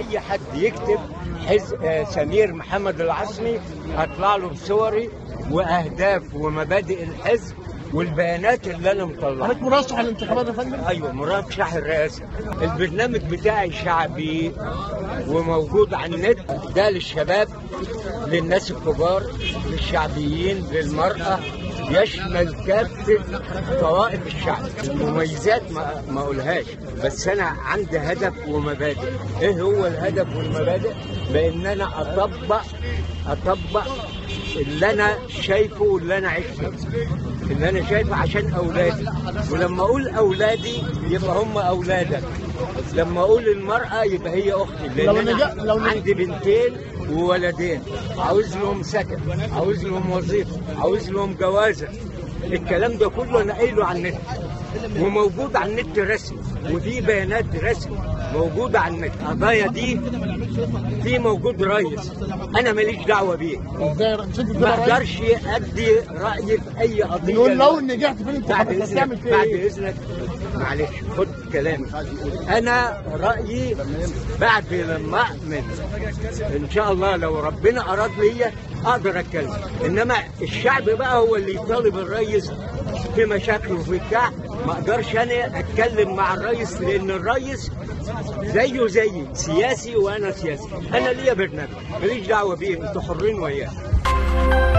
اي حد يكتب حز... آه، سمير محمد العصمي هطلع له بصوري واهداف ومبادئ الحزب والبيانات اللي انا مطلعها حضرتك مرشح الانتخابات يا فندم ايوه مرشح الرئاسه البرنامج بتاعي شعبي وموجود على النت ده للشباب للناس الكبار للشعبيين للمراه يشمل كافه طوائف الشعب المميزات ما ما اقولهاش بس انا عندي هدف ومبادئ ايه هو الهدف والمبادئ بان انا اطبق اطبق اللي انا شايفه واللي انا عشته اللي انا شايفه عشان اولادي ولما اقول اولادي يبقى هم اولادك لما اقول المراه يبقى هي اختي لو لان نجا- انا لو نجا- عندي بنتين وولدين عاوز لهم سكن عاوز لهم وظيفه عاوز لهم جوازه الكلام ده كله انا قايله على النت وموجود على النت رسمي ودي بيانات رسمي موجوده على النت القضايا دي في موجود رئيس انا ماليش دعوه بيه ازاي مش انت ما تبقى رئيس اقدرش ادي رايي في اي قضيه بنقول لو نجحت في بعد الانتخابات هتعمل اذنك فيها بعد ايه؟ اذنك معلش خد كلامي انا رايي بعد لما اؤمن ان شاء الله لو ربنا اراد ليا اقدر اتكلم انما الشعب بقى هو اللي يطالب الرئيس في مشاكله في بتاع ما اقدرش انا اتكلم مع الرئيس لان الرئيس زيه زيي سياسي وانا سياسي انا ليا برنامج ماليش دعوه بيه انتوا حرين وياه